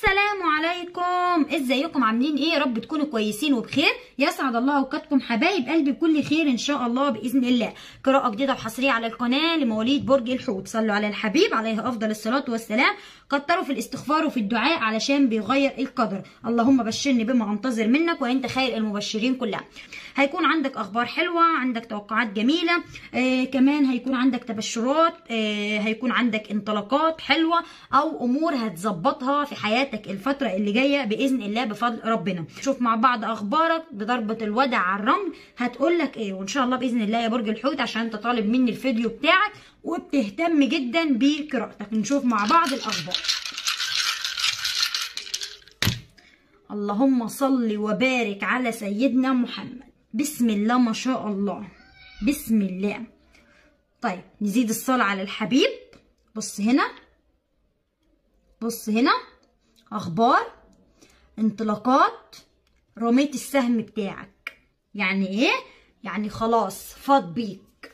السلام عليكم ازيكم عاملين ايه يا رب تكونوا كويسين وبخير يسعد الله اوقاتكم حبايب قلبي بكل خير ان شاء الله باذن الله قراءه جديده وحصريه على القناه لمواليد برج الحوت صلوا على الحبيب عليه افضل الصلاه والسلام كتروا في الاستغفار وفي الدعاء علشان بيغير القدر اللهم بشرني بما انتظر منك وانت خير المبشرين كلها هيكون عندك اخبار حلوه عندك توقعات جميله آه كمان هيكون عندك تبشرات آه هيكون عندك انطلاقات حلوه او امور هتظبطها في حياتك الفتره اللي جايه باذن الله بفضل ربنا شوف مع بعض اخبارك بضربه الودع على الرمل هتقول لك ايه وان شاء الله باذن الله يا برج الحوت عشان انت طالب مني الفيديو بتاعك وبتهتم جدا بقراءتك نشوف مع بعض الاخبار اللهم صل وبارك على سيدنا محمد بسم الله ما شاء الله بسم الله طيب نزيد الصلاة على الحبيب بص هنا بص هنا اخبار انطلاقات رميت السهم بتاعك يعني ايه يعني خلاص فاض بيك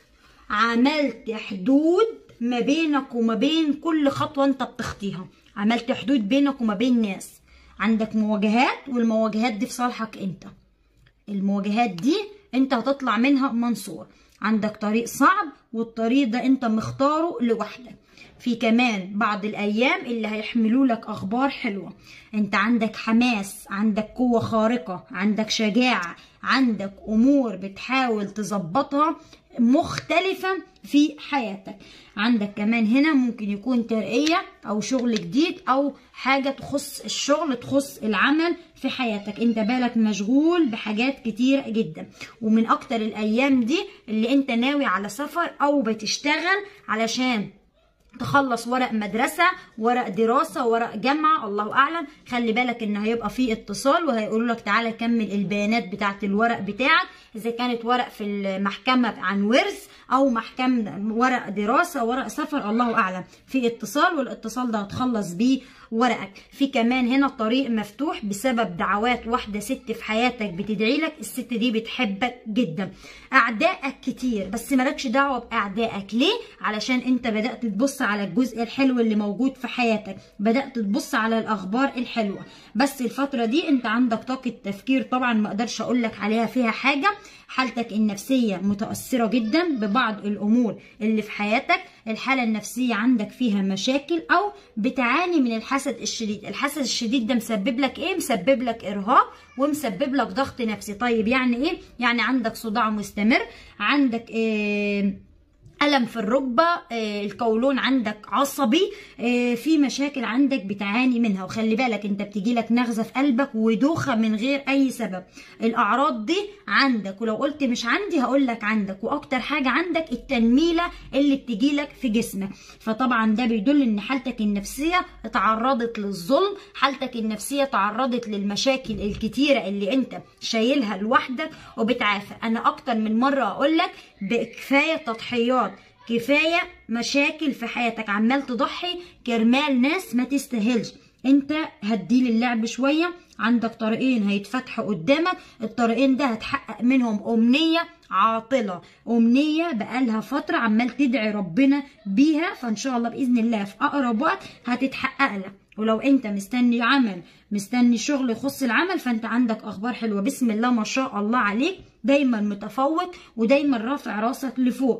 عملت حدود ما بينك وما بين كل خطوة انت بتخطيها عملت حدود بينك وما بين ناس عندك مواجهات والمواجهات دي في صالحك انت المواجهات دي انت هتطلع منها منصور عندك طريق صعب والطريق ده انت مختاره لوحدك في كمان بعض الايام اللي هيحملوا لك اخبار حلوه انت عندك حماس عندك قوه خارقه عندك شجاعه عندك امور بتحاول تظبطها مختلفة في حياتك عندك كمان هنا ممكن يكون ترقية أو شغل جديد أو حاجة تخص الشغل تخص العمل في حياتك انت بالك مشغول بحاجات كتير جدا ومن أكتر الأيام دي اللي انت ناوي على سفر أو بتشتغل علشان تخلص ورق مدرسة ورق دراسة ورق جامعة الله أعلم خلي بالك إن هيبقى فيه اتصال وهيقولوا لك تعالى كمل البيانات بتاعة الورق بتاعك إذا كانت ورق في المحكمة عن ورث أو محكمة ورق دراسة ورق سفر الله أعلم في اتصال والاتصال ده هتخلص بيه ورقك في كمان هنا طريق مفتوح بسبب دعوات واحدة ست في حياتك بتدعي لك الست دي بتحبك جدا أعدائك كتير بس مالكش دعوة بأعدائك ليه علشان انت بدأت تبص على الجزء الحلو اللي موجود في حياتك بدأت تبص على الأخبار الحلوة بس الفترة دي انت عندك طاقة تفكير طبعا ما اقدرش اقول لك عليها فيها حاجة حالتك النفسية متأثرة جدا ببعض الأمور اللي في حياتك الحالة النفسية عندك فيها مشاكل أو بتعاني من الحسد الشديد الحسد الشديد ده مسبب لك إيه؟ مسبب لك إرهاق ومسبب لك ضغط نفسي طيب يعني إيه؟ يعني عندك صداع مستمر عندك إيه ألم في الركبة آه القولون عندك عصبي آه في مشاكل عندك بتعاني منها وخلي بالك انت بتجيلك نغزة في قلبك ودوخة من غير أي سبب الأعراض دي عندك ولو قلت مش عندي هقولك عندك وأكتر حاجة عندك التنميلة اللي بتجيلك في جسمك فطبعا ده بيدل ان حالتك النفسية تعرضت للظلم حالتك النفسية تعرضت للمشاكل الكتيرة اللي انت شايلها لوحدك وبتعافى أنا أكتر من مرة أقولك بكفاية تضحيات كفاية مشاكل في حياتك عمال تضحي كرمال ناس ما تستاهلش انت هتديل اللعب شوية عندك طريقين هيتفتحوا قدامك الطريقين ده هتحقق منهم أمنية عاطلة أمنية بقالها فترة عمال تدعي ربنا بيها فإن شاء الله بإذن الله في أقرب وقت هتتحقق لك ولو انت مستني عمل مستني شغل يخص العمل فانت عندك اخبار حلوه بسم الله ما شاء الله عليك دايما متفوق ودايما رافع راسك لفوق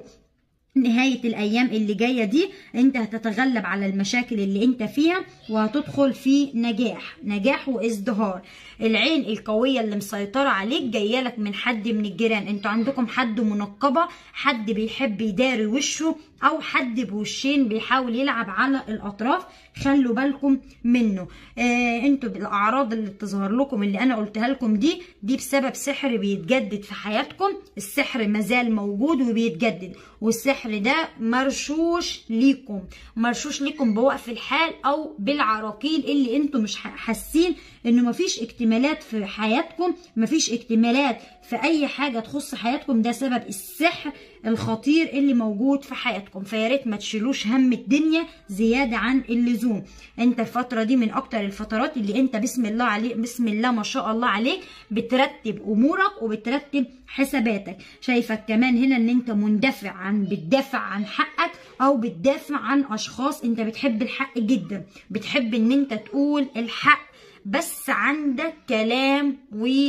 نهاية الأيام اللي جاية دي أنت هتتغلب على المشاكل اللي أنت فيها وهتدخل في نجاح نجاح وازدهار العين القوية اللي مسيطرة عليك جاية لك من حد من الجيران أنتوا عندكم حد منقبة حد بيحب يداري وشه أو حد بوشين بيحاول يلعب على الأطراف خلوا بالكم منه آه انتوا الأعراض اللي بتظهر لكم اللي أنا قلتها لكم دي دي بسبب سحر بيتجدد في حياتكم السحر مازال موجود وبيتجدد والسحر ده مرشوش ليكم مرشوش ليكم بوقف الحال أو بالعراقيل اللي انتوا مش حاسين انه مفيش اكتمالات في حياتكم مفيش اكتمالات في اي حاجه تخص حياتكم ده سبب السحر الخطير اللي موجود في حياتكم فيا ريت ما تشيلوش هم الدنيا زياده عن اللزوم انت الفتره دي من اكتر الفترات اللي انت بسم الله عليك بسم الله ما شاء الله عليك بترتب امورك وبترتب حساباتك شايفك كمان هنا ان انت مندفع عن بتدافع عن حقك او بتدافع عن اشخاص انت بتحب الحق جدا بتحب ان انت تقول الحق بس عندك كلام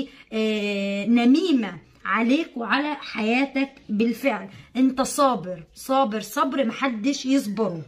ونميمة عليك وعلى حياتك بالفعل انت صابر صابر صبر محدش يصبره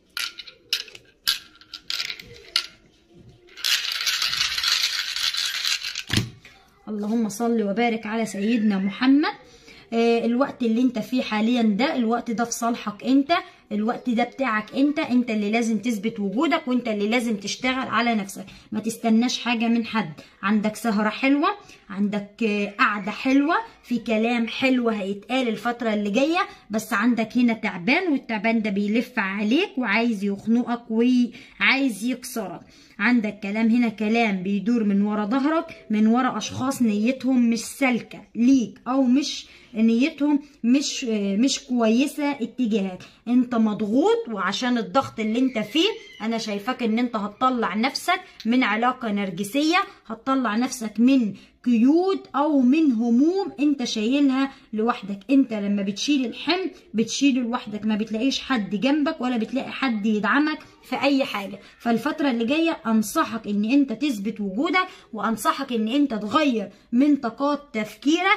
اللهم صل وبارك على سيدنا محمد آه، الوقت اللي انت فيه حاليا ده الوقت ده في صالحك انت الوقت ده بتاعك انت انت اللي لازم تثبت وجودك وانت اللي لازم تشتغل على نفسك ما تستناش حاجة من حد عندك سهرة حلوة عندك آه، قعدة حلوة في كلام حلو هيتقال الفترة اللي جاية بس عندك هنا تعبان والتعبان ده بيلف عليك وعايز يخنقك وعايز يكسرك عندك كلام هنا كلام بيدور من ورا ظهرك من ورا اشخاص نيتهم مش سالكه ليك او مش نيتهم مش مش كويسه اتجاهك انت مضغوط وعشان الضغط اللي انت فيه انا شايفاك ان انت هتطلع نفسك من علاقه نرجسيه هتطلع نفسك من قيود او من هموم انت شايلها لوحدك انت لما بتشيل الحمل بتشيله لوحدك ما بتلاقيش حد جنبك ولا بتلاقي حد يدعمك في اي حاجه فالفتره اللي جايه انصحك ان انت تثبت وجودك وانصحك ان انت تغير من طاقات تفكيرك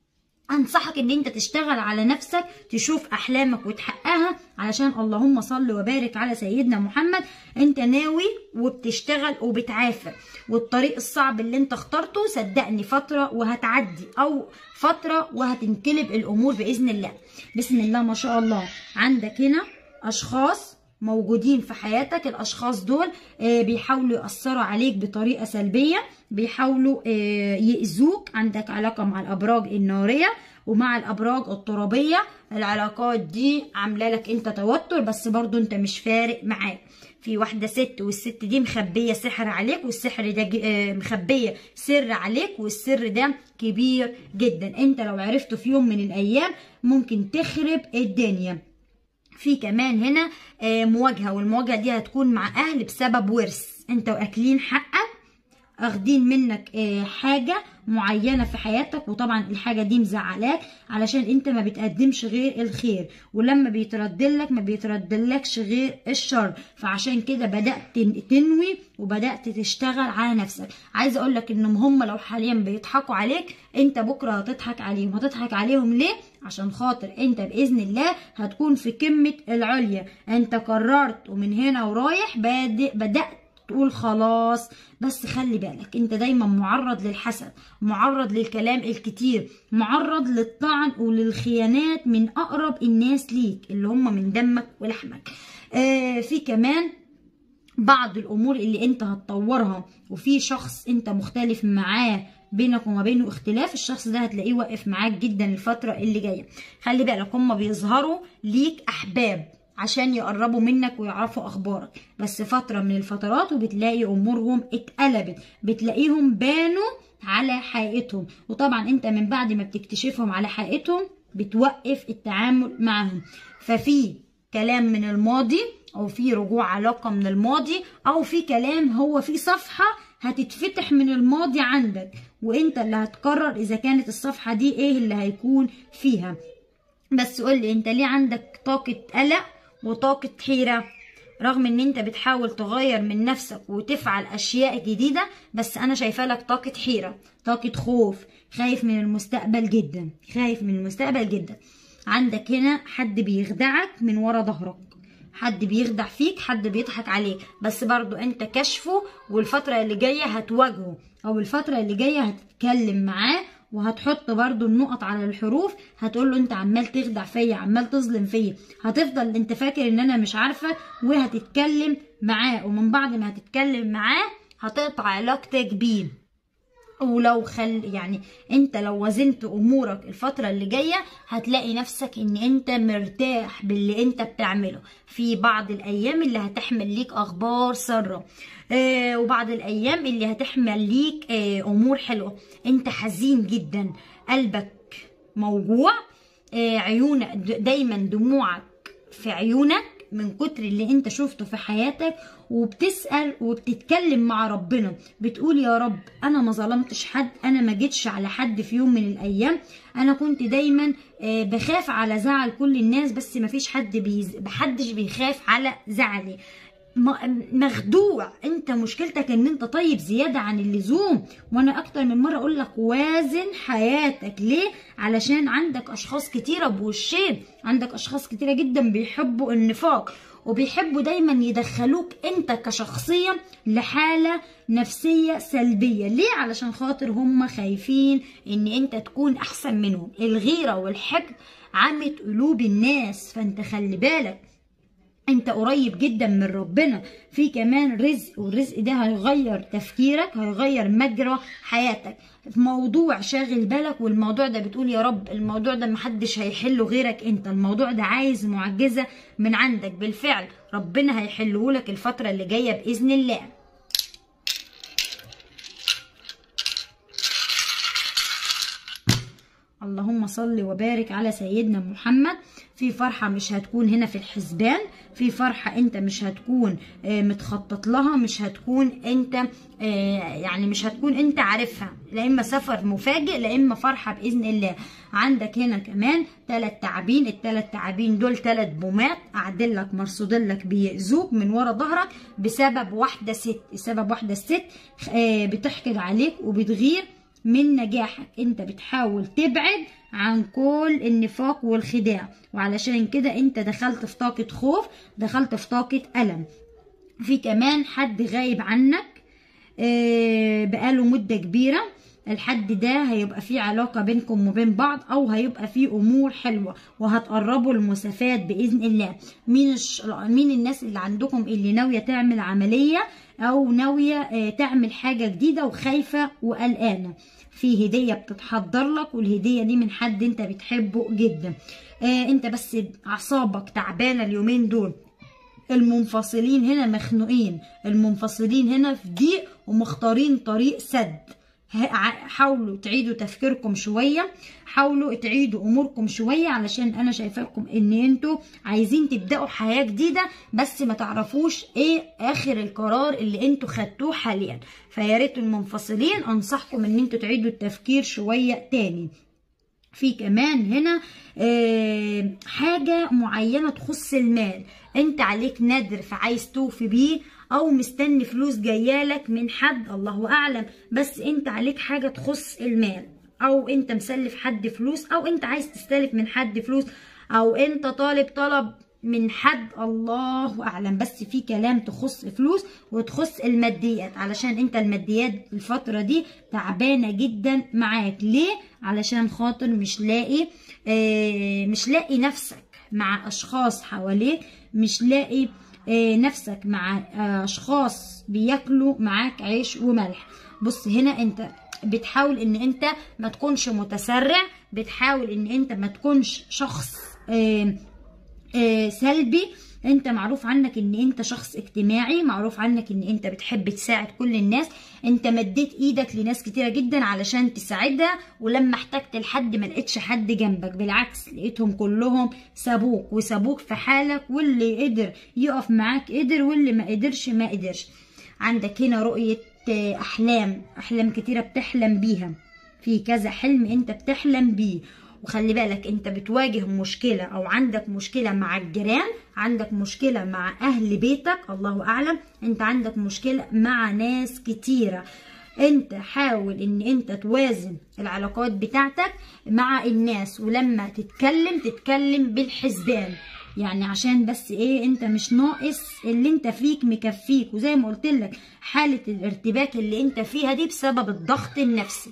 انصحك ان انت تشتغل على نفسك تشوف احلامك وتحققها علشان اللهم صل وبارك على سيدنا محمد انت ناوي وبتشتغل وبتعافر والطريق الصعب اللي انت اخترته صدقني فتره وهتعدي او فتره وهتنقلب الامور باذن الله بسم الله ما شاء الله عندك هنا اشخاص موجودين في حياتك الاشخاص دول آه، بيحاولوا ياثروا عليك بطريقه سلبيه بيحاولوا آه، يأذوك عندك علاقه مع الابراج الناريه ومع الابراج الترابيه العلاقات دي عامله لك انت توتر بس برضو انت مش فارق معاك في واحدة ست والست دي مخبية سحر عليك والسحر ده ج- آه، مخبية سر عليك والسر ده كبير جدا انت لو عرفته في يوم من الايام ممكن تخرب الدنيا في كمان هنا آه، مواجهه والمواجهه دي هتكون مع اهل بسبب ورث انت واكلين حقك اخدين منك آه، حاجه معينه في حياتك وطبعا الحاجه دي مزعلاك علشان انت ما بتقدمش غير الخير ولما بيتردلك ما بيتردلكش غير الشر فعشان كده بدات تن- تنوي وبدات تشتغل على نفسك عايزه اقول لك انهم هم لو حاليا بيضحكوا عليك انت بكره هتضحك عليهم هتضحك عليهم ليه عشان خاطر انت باذن الله هتكون في قمه العليا انت قررت ومن هنا ورايح بادئ بدات تقول خلاص بس خلي بالك انت دايما معرض للحسد معرض للكلام الكتير معرض للطعن وللخيانات من اقرب الناس ليك اللي هم من دمك ولحمك آه في كمان بعض الامور اللي انت هتطورها وفي شخص انت مختلف معاه بينك وما بينه اختلاف الشخص ده هتلاقيه واقف معاك جدا الفترة اللي جاية خلي بالك هما بيظهروا ليك احباب عشان يقربوا منك ويعرفوا اخبارك بس فترة من الفترات وبتلاقي امورهم اتقلبت بتلاقيهم بانوا على حقيقتهم وطبعا انت من بعد ما بتكتشفهم على حقيقتهم بتوقف التعامل معهم ففي كلام من الماضي او في رجوع علاقة من الماضي او في كلام هو في صفحة هتتفتح من الماضي عندك وانت اللي هتقرر اذا كانت الصفحة دي ايه اللي هيكون فيها بس قولي انت ليه عندك طاقة قلق وطاقة حيرة رغم ان انت بتحاول تغير من نفسك وتفعل اشياء جديدة بس انا شايفة لك طاقة حيرة طاقة خوف خايف من المستقبل جدا خايف من المستقبل جدا عندك هنا حد بيخدعك من ورا ظهرك حد بيخدع فيك حد بيضحك عليك بس برضو انت كشفه والفترة اللي جاية هتواجهه او الفترة اللي جاية هتتكلم معاه وهتحط برضو النقط على الحروف هتقول له انت عمال تخدع فيا عمال تظلم فيا هتفضل انت فاكر ان انا مش عارفة وهتتكلم معاه ومن بعد ما هتتكلم معاه هتقطع علاقتك بيه ولو خل يعني انت لو وزنت امورك الفترة اللي جاية هتلاقي نفسك ان انت مرتاح باللي انت بتعمله في بعض الايام اللي هتحمل ليك اخبار سارة آه وبعض الايام اللي هتحمل ليك آه امور حلوة انت حزين جدا قلبك موجوع آه عيونك دايما دموعك في عيونك من كتر اللي انت شفته في حياتك وبتسأل وبتتكلم مع ربنا بتقول يا رب انا ما ظلمتش حد انا ما جيتش على حد في يوم من الايام انا كنت دايما آه، بخاف على زعل كل الناس بس ما فيش حد بيز... محدش بيخاف على زعلي م- مخدوع انت مشكلتك ان انت طيب زيادة عن اللزوم وانا اكتر من مرة اقول لك وازن حياتك ليه علشان عندك اشخاص كتيرة بوشين عندك اشخاص كتيرة جدا بيحبوا النفاق وبيحبوا دايما يدخلوك انت كشخصية لحالة نفسية سلبية ليه علشان خاطر هم خايفين ان انت تكون احسن منهم الغيرة والحقد عمت قلوب الناس فانت خلي بالك انت قريب جدا من ربنا في كمان رزق والرزق ده هيغير تفكيرك هيغير مجرى حياتك في موضوع شاغل بالك والموضوع ده بتقول يا رب الموضوع ده محدش هيحله غيرك انت الموضوع ده عايز معجزة من عندك بالفعل ربنا هيحله لك الفترة اللي جاية بإذن الله اللهم صل وبارك على سيدنا محمد في فرحة مش هتكون هنا في الحسبان في فرحة انت مش هتكون آه، متخطط لها مش هتكون انت آه، يعني مش هتكون انت عارفها لا اما سفر مفاجئ لا اما فرحة باذن الله عندك هنا كمان ثلاث تعابين الثلاث تعابين دول ثلاث بومات قاعدين لك مرصودين لك بيأذوك من ورا ظهرك بسبب واحدة ست بسبب واحدة ست آه، بتحقد عليك وبتغير من نجاحك انت بتحاول تبعد عن كل النفاق والخداع وعلشان كده انت دخلت في طاقة خوف دخلت في طاقة ألم في كمان حد غايب عنك آه، بقاله مدة كبيرة الحد ده هيبقى فيه علاقة بينكم وبين بعض أو هيبقى فيه أمور حلوة وهتقربوا المسافات بإذن الله مين الش... مين الناس اللي عندكم اللي ناوية تعمل عملية أو ناوية آه، تعمل حاجة جديدة وخايفة وقلقانة في هدية بتتحضر لك والهدية دي من حد انت بتحبه جدا آه انت بس اعصابك تعبانة اليومين دول المنفصلين هنا مخنوقين المنفصلين هنا في ضيق ومختارين طريق سد ه- ع- حاولوا تعيدوا تفكيركم شوية حاولوا تعيدوا اموركم شوية علشان انا شايفاكم ان انتوا عايزين تبدأوا حياة جديدة بس ما تعرفوش ايه اخر القرار اللي انتوا خدتوه حاليا فيا ريت المنفصلين انصحكم ان انتوا تعيدوا التفكير شوية تاني في كمان هنا آه، حاجة معينة تخص المال انت عليك نذر فعايز توفي بيه او مستني فلوس جايالك من حد الله اعلم بس انت عليك حاجة تخص المال او انت مسلف حد فلوس او انت عايز تستلف من حد فلوس او انت طالب طلب من حد الله اعلم بس في كلام تخص فلوس وتخص الماديات علشان انت الماديات الفترة دي تعبانة جدا معاك ليه علشان خاطر مش لاقي آه مش لاقي نفسك مع اشخاص حواليك مش لاقي آه نفسك مع آه اشخاص بياكلوا معاك عيش وملح بص هنا انت بتحاول ان انت ما تكونش متسرع بتحاول ان انت ما تكونش شخص آه آه، سلبي انت معروف عنك ان انت شخص اجتماعي معروف عنك ان انت بتحب تساعد كل الناس انت مديت ايدك لناس كتيرة جدا علشان تساعدها ولما احتجت لحد ما لقيتش حد جنبك بالعكس لقيتهم كلهم سابوك وسابوك في حالك واللي قدر يقف معاك قدر واللي ما قدرش ما قدرش عندك هنا رؤية آه، احلام احلام كتيرة بتحلم بيها في كذا حلم انت بتحلم بيه وخلي بالك انت بتواجه مشكلة او عندك مشكلة مع الجيران عندك مشكلة مع اهل بيتك الله اعلم انت عندك مشكلة مع ناس كتيرة انت حاول ان انت توازن العلاقات بتاعتك مع الناس ولما تتكلم تتكلم بالحسبان يعني عشان بس ايه انت مش ناقص اللي انت فيك مكفيك وزي ما قلت لك حالة الارتباك اللي انت فيها دي بسبب الضغط النفسي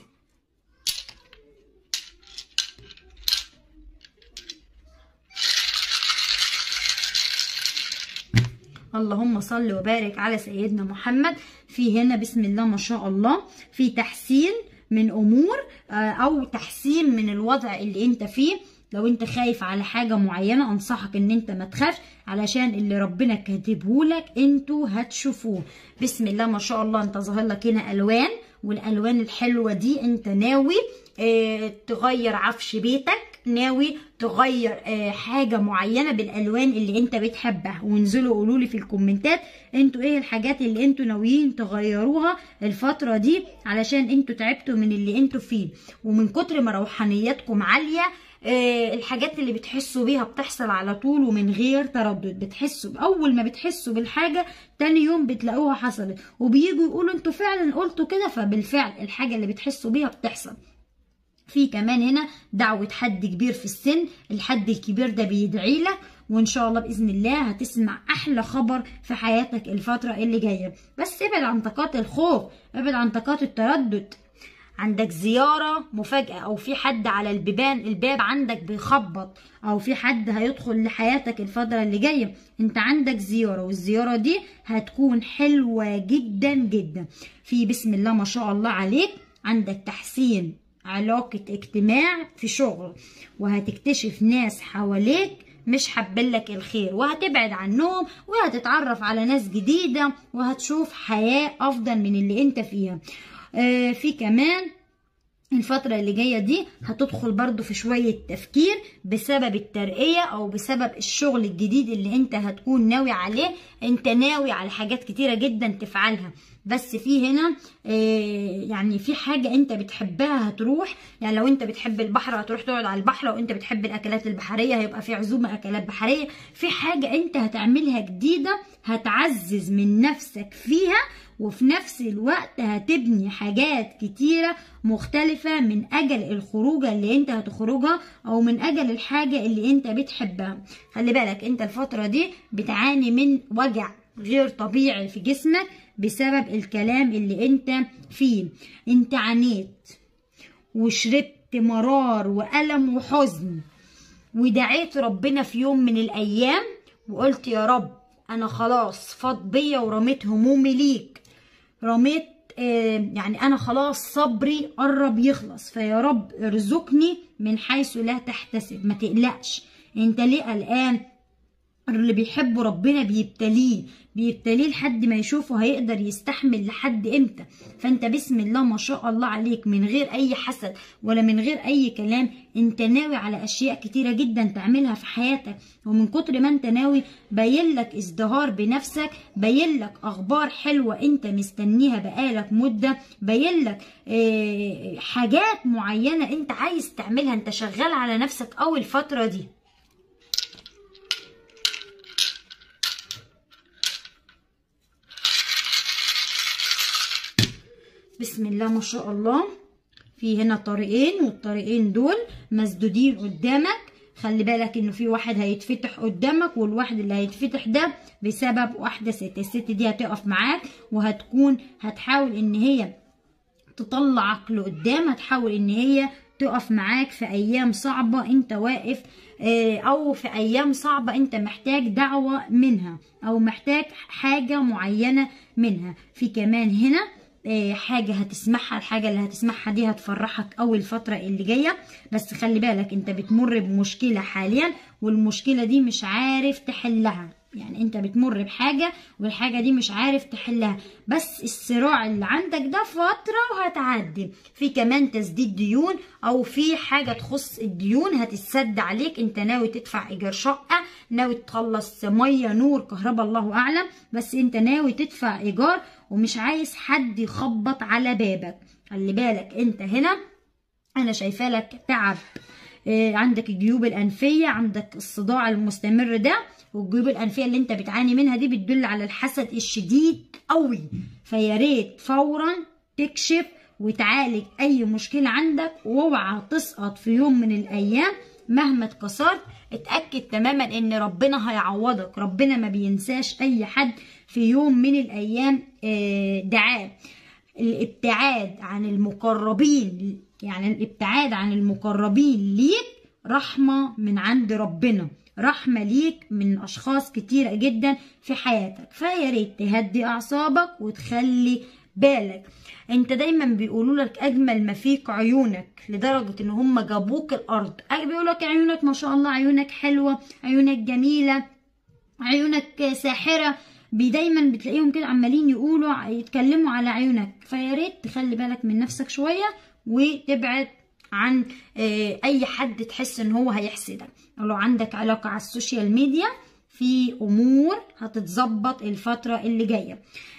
اللهم صل وبارك على سيدنا محمد في هنا بسم الله ما شاء الله في تحسين من امور آه، او تحسين من الوضع اللي انت فيه لو انت خايف على حاجة معينة انصحك ان انت ما تخافش علشان اللي ربنا كاتبهولك انتوا هتشوفوه بسم الله ما شاء الله انت ظاهر لك هنا الوان والالوان الحلوة دي انت ناوي اه تغير عفش بيتك ناوي تغير آه، حاجة معينة بالألوان اللي انت بتحبها وانزلوا قولوا لي في الكومنتات انتوا ايه الحاجات اللي انتوا ناويين تغيروها الفترة دي علشان انتوا تعبتوا من اللي انتوا فيه ومن كتر ما روحانياتكم عالية آه، الحاجات اللي بتحسوا بيها بتحصل على طول ومن غير تردد بتحسوا اول ما بتحسوا بالحاجه تاني يوم بتلاقوها حصلت وبييجوا يقولوا انتوا فعلا قلتوا كده فبالفعل الحاجه اللي بتحسوا بيها بتحصل في كمان هنا دعوة حد كبير في السن الحد الكبير ده بيدعي لك وان شاء الله باذن الله هتسمع احلى خبر في حياتك الفتره اللي جايه بس ابعد عن طاقات الخوف ابعد عن طاقات التردد عندك زيارة مفاجأة أو في حد على البيبان الباب عندك بيخبط أو في حد هيدخل لحياتك الفترة اللي جاية أنت عندك زيارة والزيارة دي هتكون حلوة جدا جدا في بسم الله ما شاء الله عليك عندك تحسين علاقة اجتماع في شغل وهتكتشف ناس حواليك مش حابلك الخير وهتبعد عنهم وهتتعرف على ناس جديدة وهتشوف حياة أفضل من اللي انت فيها آه في كمان الفترة اللي جاية دي هتدخل برضو في شوية تفكير بسبب الترقية أو بسبب الشغل الجديد اللي انت هتكون ناوي عليه انت ناوي على حاجات كتيرة جدا تفعلها بس في هنا آه يعني في حاجة انت بتحبها هتروح يعني لو انت بتحب البحر هتروح تقعد على البحر لو انت بتحب الأكلات البحرية هيبقى في عزومة أكلات بحرية في حاجة انت هتعملها جديدة هتعزز من نفسك فيها وفي نفس الوقت هتبني حاجات كتيرة مختلفة من أجل الخروجة اللي انت هتخرجها أو من أجل الحاجة اللي انت بتحبها خلي بالك انت الفترة دي بتعاني من وجع غير طبيعي في جسمك بسبب الكلام اللي انت فيه انت عانيت وشربت مرار وألم وحزن ودعيت ربنا في يوم من الأيام وقلت يا رب أنا خلاص فاض بيا ورميت همومي ليك رميت آه يعني أنا خلاص صبري قرب يخلص فيا رب ارزقني من حيث لا تحتسب ما تقلقش انت ليه قلقان اللي بيحبه ربنا بيبتليه بيبتليه لحد ما يشوفه هيقدر يستحمل لحد امتى فانت بسم الله ما شاء الله عليك من غير اي حسد ولا من غير اي كلام انت ناوي على اشياء كتيره جدا تعملها في حياتك ومن كتر ما انت ناوي باين لك ازدهار بنفسك باين لك اخبار حلوه انت مستنيها بقالك مده باين لك اه حاجات معينه انت عايز تعملها انت شغال على نفسك اول فتره دي بسم الله ما شاء الله في هنا طريقين والطريقين دول مسدودين قدامك خلي بالك انه في واحد هيتفتح قدامك والواحد اللي هيتفتح ده بسبب واحده ست الست دي هتقف معاك وهتكون هتحاول ان هي تطلعك لقدام هتحاول ان هي تقف معاك في ايام صعبه انت واقف او في ايام صعبه انت محتاج دعوه منها او محتاج حاجه معينه منها في كمان هنا حاجة هتسمعها الحاجة اللي هتسمعها دي هتفرحك أول فترة اللي جاية بس خلي بالك انت بتمر بمشكلة حاليا والمشكلة دي مش عارف تحلها يعني انت بتمر بحاجة والحاجة دي مش عارف تحلها بس الصراع اللي عندك ده فترة وهتعدي في كمان تسديد ديون او في حاجة تخص الديون هتتسد عليك انت ناوي تدفع ايجار شقة ناوي تخلص مية نور كهرباء الله اعلم بس انت ناوي تدفع ايجار ومش عايز حد يخبط على بابك خلي بالك انت هنا انا شايفه لك تعب آه عندك الجيوب الانفيه عندك الصداع المستمر ده والجيوب الانفيه اللي انت بتعاني منها دي بتدل على الحسد الشديد قوي فيا ريت فورا تكشف وتعالج اي مشكله عندك واوعى تسقط في يوم من الايام مهما اتكسرت اتاكد تماما ان ربنا هيعوضك ربنا ما بينساش اي حد في يوم من الايام دعاه الابتعاد عن المقربين يعني الابتعاد عن المقربين ليك رحمه من عند ربنا رحمه ليك من اشخاص كتيره جدا في حياتك فيا ريت تهدي اعصابك وتخلي بالك انت دايما بيقولوا لك اجمل ما فيك عيونك لدرجه ان هم جابوك الارض بيقولوا لك عيونك ما شاء الله عيونك حلوه عيونك جميله عيونك ساحره بي دايما بتلاقيهم كده عمالين يقولوا يتكلموا على عيونك فيا ريت تخلي بالك من نفسك شويه وتبعد عن اي حد تحس ان هو هيحسدك لو عندك علاقه على السوشيال ميديا في امور هتتظبط الفتره اللي جايه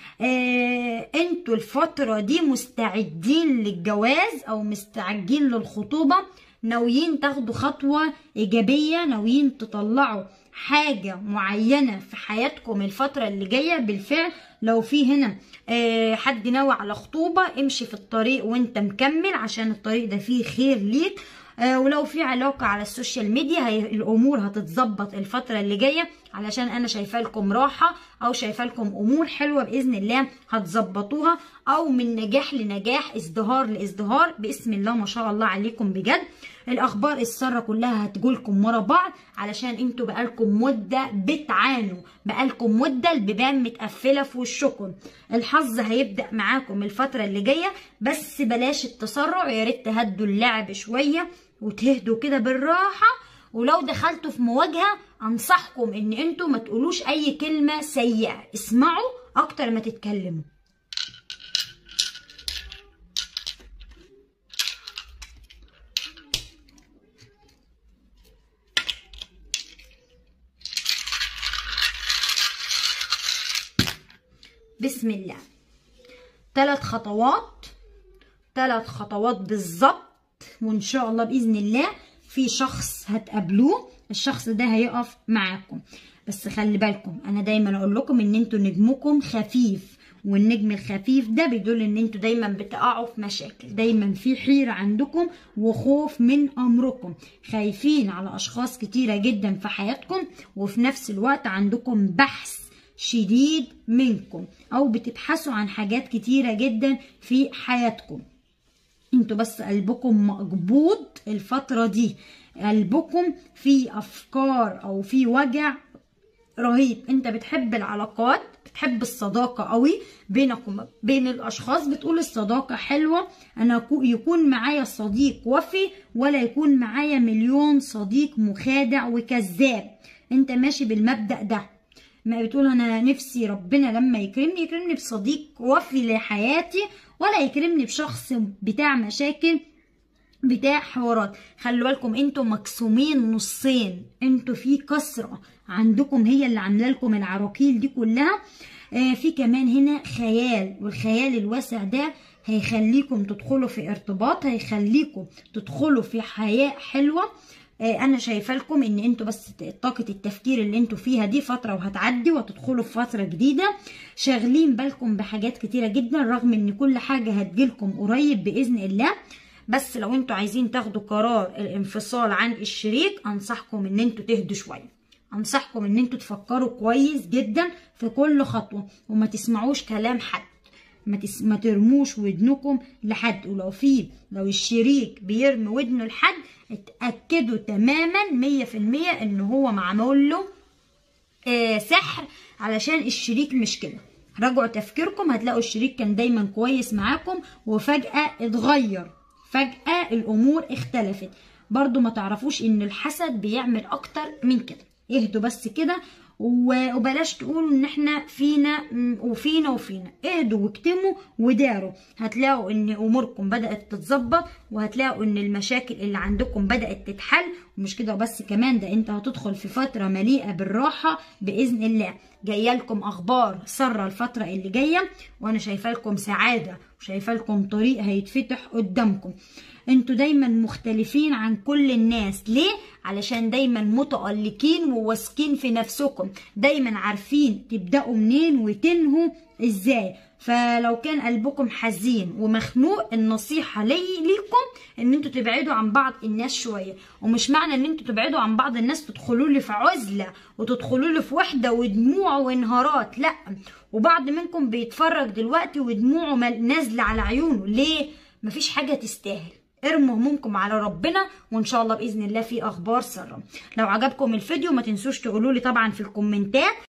آه انتوا الفترة دي مستعدين للجواز او مستعجين للخطوبة ناويين تاخدوا خطوة إيجابية ناويين تطلعوا حاجة معينة في حياتكم الفترة اللي جاية بالفعل لو في هنا آه، حد ناوي على خطوبة امشي في الطريق وانت مكمل عشان الطريق ده فيه خير ليك آه، ولو في علاقة على السوشيال ميديا هي الأمور هتتظبط الفترة اللي جاية علشان أنا شايفة لكم راحة أو شايفة لكم أمور حلوة بإذن الله هتظبطوها أو من نجاح لنجاح ازدهار لازدهار باسم الله ما شاء الله عليكم بجد الأخبار السارة كلها هتجولكم ورا بعض علشان انتوا بقالكم مدة بتعانوا بقالكم مدة البيبان متقفلة في وشكم الحظ هيبدأ معاكم الفترة اللي جاية بس بلاش التسرع يا ريت تهدوا اللعب شوية وتهدوا كده بالراحة ولو دخلتوا في مواجهة انصحكم ان انتوا ما تقولوش اي كلمة سيئة اسمعوا اكتر ما تتكلموا بسم الله ثلاث خطوات ثلاث خطوات بالظبط وان شاء الله باذن الله في شخص هتقابلوه الشخص ده هيقف معاكم بس خلي بالكم انا دايما اقول لكم ان انتوا نجمكم خفيف والنجم الخفيف ده بيدل ان انتوا دايما بتقعوا في مشاكل دايما في حيرة عندكم وخوف من امركم خايفين على اشخاص كتيرة جدا في حياتكم وفي نفس الوقت عندكم بحث شديد منكم او بتبحثوا عن حاجات كتيرة جدا في حياتكم انتوا بس قلبكم مقبوض الفترة دي قلبكم في افكار او في وجع رهيب انت بتحب العلاقات بتحب الصداقة قوي بينك وما بين الاشخاص بتقول الصداقة حلوة انا يكون معايا صديق وفي ولا يكون معايا مليون صديق مخادع وكذاب انت ماشي بالمبدأ ده ما بتقول انا نفسي ربنا لما يكرمني يكرمني بصديق وفي لحياتي ولا يكرمني بشخص بتاع مشاكل بتاع حوارات خلوا بالكم انتوا مقسومين نصين انتوا في كسرة عندكم هي اللي عامله لكم العراقيل دي كلها آه في كمان هنا خيال والخيال الواسع ده هيخليكم تدخلوا في ارتباط هيخليكم تدخلوا في حياة حلوة آه انا شايفه لكم ان انتوا بس طاقه التفكير اللي انتوا فيها دي فتره وهتعدي وهتدخلوا في فتره جديده شاغلين بالكم بحاجات كتيره جدا رغم ان كل حاجه هتجيلكم قريب باذن الله بس لو انتوا عايزين تاخدوا قرار الانفصال عن الشريك انصحكم ان انتوا تهدوا شويه انصحكم ان انتوا تفكروا كويس جدا في كل خطوه وما تسمعوش كلام حد ما, تس... ما ترموش ودنكم لحد ولو في لو الشريك بيرمي ودنه لحد اتأكدوا تماما مية في المية ان هو معمول له آه سحر علشان الشريك مش كده راجعوا تفكيركم هتلاقوا الشريك كان دايما كويس معاكم وفجأة اتغير فجأة الامور اختلفت برضو ما تعرفوش ان الحسد بيعمل اكتر من كده اهدوا بس كده وبلاش تقولوا ان احنا فينا وفينا وفينا اهدوا واكتموا وداروا هتلاقوا ان اموركم بدات تتظبط وهتلاقوا ان المشاكل اللي عندكم بدات تتحل ومش كده بس كمان ده انت هتدخل في فتره مليئه بالراحه باذن الله جايه لكم اخبار ساره الفتره اللي جايه وانا شايفه لكم سعاده وشايفه لكم طريق هيتفتح قدامكم انتوا دايما مختلفين عن كل الناس ليه علشان دايما متألقين وواثقين في نفسكم دايما عارفين تبدأوا منين وتنهوا ازاي فلو كان قلبكم حزين ومخنوق النصيحة لي ليكم ان انتوا تبعدوا عن بعض الناس شوية ومش معنى ان انتوا تبعدوا عن بعض الناس تدخلوا لي في عزلة وتدخلوا لي في وحدة ودموع وانهارات لا وبعض منكم بيتفرج دلوقتي ودموعه نازلة على عيونه ليه مفيش حاجة تستاهل ارموا همومكم على ربنا وان شاء الله باذن الله في اخبار ساره لو عجبكم الفيديو ما تنسوش تقولوا لي طبعا في الكومنتات